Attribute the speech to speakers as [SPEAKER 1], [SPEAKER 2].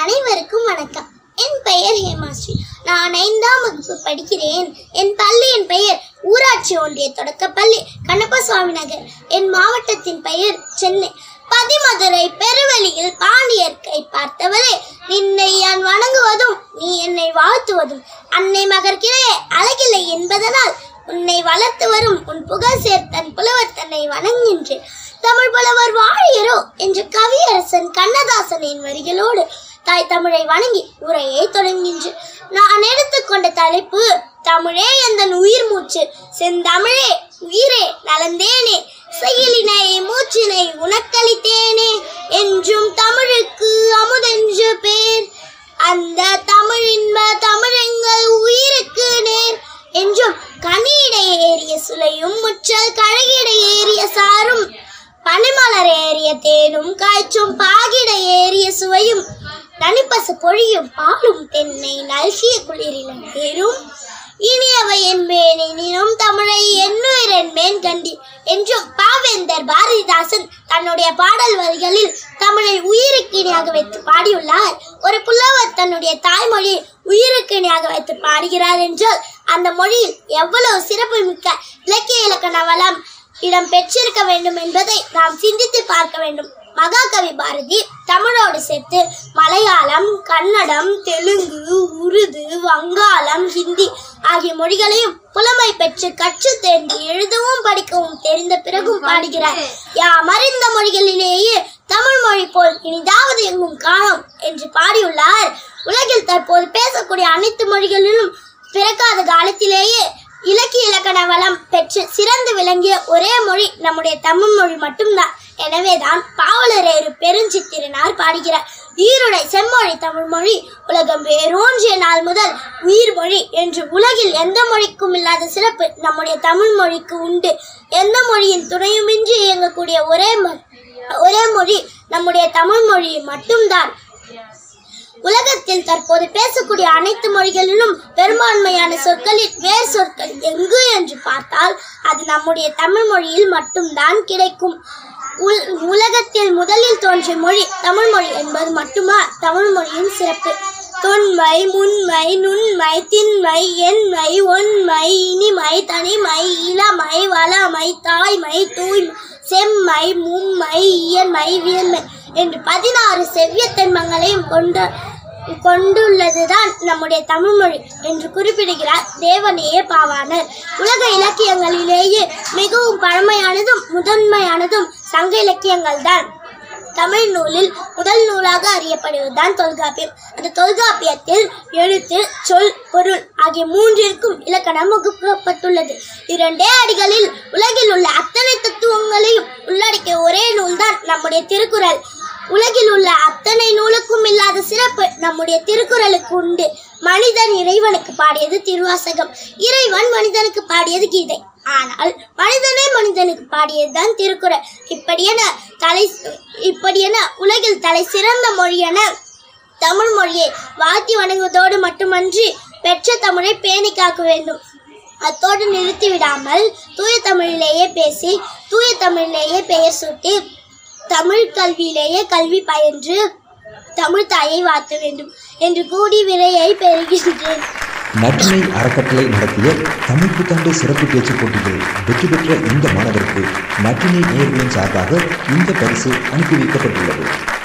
[SPEAKER 1] அனைவருக்கும் வணக்கம் என் பெயர் ஹேமாஸ்ரீ நான் ஐந்தாம் வகுப்பு படிக்கிறேன் என் பள்ளியின் பெயர் ஊராட்சி ஒன்றிய தொடக்கப்பள்ளி கண்ணப்பசுவாமி நகர் என் மாவட்டத்தின் பெயர் சென்னை பதிமதுரை பெருவெளியில் பாண்டியர்க்கை பார்த்தவளே நின்னை யான் வணங்குவதும் நீ என்னை வாழ்த்துவதும் அன்னை மகர்கிறையே அழகில்லை என்பதனால் உன்னை வளர்த்து வரும் உன் புகழ் சேர்த்தன் புலவர் தன்னை வணங்குகின்றேன் தமிழ் புலவர் வாழியரோ என்ற கவியரசன் கண்ணதாசனின் வரிகளோடு தாய் தமிழை வணங்கி உரையை தொடங்குகின்றேன் நான் எடுத்துக்கொண்ட தலைப்பு தமிழே எந்தன் உயிர் மூச்சு செந்தமிழே உயிரே நலந்தேனே செயலினை மூச்சினை உனக்களித்தேனே என்றும் தமிழுக்கு அமுதென்று பேர் அந்த தமிழின்ப தமிழெங்கள் உயிருக்கு நேர் என்றும் கனியிடை ஏறிய சுளையும் முற்றல் கழகிடை ஏறிய சாரும் பனிமலர் ஏறிய தேனும் காய்ச்சும் பாகிட ஏறிய சுவையும் நனிப்பசு பொழியும் பாலும் தென்னை நல்கிய குளிரில தேரும் இனியவை என்பேன் எனினும் தமிழை எண்ணுயிர் என்பேன் கண்டி என்றும் பாவேந்தர் பாரதிதாசன் தன்னுடைய பாடல் வரிகளில் தமிழை உயிருக்கு இணையாக வைத்து பாடியுள்ளார் ஒரு புலவர் தன்னுடைய தாய்மொழி உயிருக்கு இணையாக வைத்து பாடுகிறார் என்றால் அந்த மொழியில் எவ்வளவு சிறப்பு மிக்க இலக்கிய இலக்கண வளம் இடம் பெற்றிருக்க வேண்டும் என்பதை நாம் சிந்தித்து பார்க்க வேண்டும் மகாகவி பாரதி தமிழோடு சேர்த்து மலையாளம் கன்னடம் தெலுங்கு உருது வங்காளம் ஹிந்தி ஆகிய மொழிகளையும் புலமை பெற்று கற்று தேர்ந்து எழுதவும் படிக்கவும் தெரிந்த பிறகும் பாடுகிறார் யாம் அறிந்த மொழிகளிலேயே தமிழ் மொழி போல் இனிதாவது எங்கும் காணோம் என்று பாடியுள்ளார் உலகில் தற்போது பேசக்கூடிய அனைத்து மொழிகளிலும் பிறக்காத காலத்திலேயே இலக்கிய இலக்கண வளம் பெற்று சிறந்து விளங்கிய ஒரே மொழி நம்முடைய தமிழ் மொழி மட்டும்தான் எனவேதான் பாவலரேறு பெருஞ்சித்திரனார் பாடுகிறார் ஈருடை செம்மொழி தமிழ் மொழி உலகம் வேரூன்றிய நாள் முதல் உயிர் மொழி என்று உலகில் எந்த மொழிக்கும் இல்லாத சிறப்பு நம்முடைய தமிழ் மொழிக்கு உண்டு எந்த மொழியின் துணையுமின்றி இயங்கக்கூடிய ஒரே மொ- ஒரே மொழி நம்முடைய தமிழ் மொழி மட்டும்தான் உலகத்தில் தற்போது பேசக்கூடிய அனைத்து மொழிகளிலும் பெரும்பான்மையான சொற்களில் வேறு சொற்கள் எங்கு என்று பார்த்தால் அது நம்முடைய தமிழ் மொழியில் மட்டும்தான் கிடைக்கும் உல்- உலகத்தில் முதலில் தோன்றிய மொழி தமிழ் மொழி என்பது மட்டுமா தமிழ் மொழியின் சிறப்பு தொன்மை முன்மை நுண்மை திண்மை எண்மை ஒன்மை இனிமை தனிமை இளமை வளமை தாய்மை தூய்மை செம்மை மும்மை இயன்மை வியன்மை என்று பதினாறு செவ்வியத்தன்மங்களையும் கொண்ட கொண்டுள்ளதுதான் நம்முடைய தமிழ் மொழி என்று குறிப்பிடுகிறார் தேவநேய பாவாணர் உலக இலக்கியங்களிலேயே மிகவும் பழமையானதும் முதன்மையானதும் சங்க இலக்கியங்கள் தான் தமிழ் நூலில் முதல் நூலாக அறியப்படுவதுதான் தொல்காப்பியம் அந்த தொல்காப்பியத்தில் எழுத்து சொல் பொருள் ஆகிய மூன்றிற்கும் இலக்கணம் வகுக்கப்பட்டுள்ளது இரண்டே அடிகளில் உலகில் உள்ள அத்தனை தத்துவங்களையும் உள்ளடக்கிய ஒரே நூல்தான் நம்முடைய திருக்குறள் உலகில் உள்ள அத்தனை நூலுக்கும் இல்லாத சிறப்பு நம்முடைய திருக்குறளுக்கு உண்டு மனிதன் இறைவனுக்கு பாடியது திருவாசகம் இறைவன் மனிதனுக்கு பாடியது கீதை ஆனால் மனிதனே மனிதனுக்கு பாடியதுதான் திருக்குறள் இப்படியென தலை இப்படியென உலகில் தலை சிறந்த மொழியென தமிழ் மொழியை வாழ்த்தி வணங்குவதோடு மட்டுமன்றி பெற்ற தமிழை பேணி காக்க வேண்டும் அத்தோடு நிறுத்திவிடாமல் தூய தமிழிலேயே பேசி தூய தமிழிலேயே பெயர் சூட்டி தமிழ் கல்வியிலேயே கல்வி பயின்று தமிழ் தாயை வாழ்த்த வேண்டும் என்று கூடி விரையை பெறுகின்றேன்
[SPEAKER 2] நற்றினை அறக்கட்டளை நடத்திய தமிழ் புத்தாண்டு சிறப்பு பேச்சு போட்டியில் வெற்றி பெற்ற இந்த மாணவருக்கு நற்றினை நேயர்களின் சார்பாக இந்த பரிசு அனுப்பி வைக்கப்பட்டுள்ளது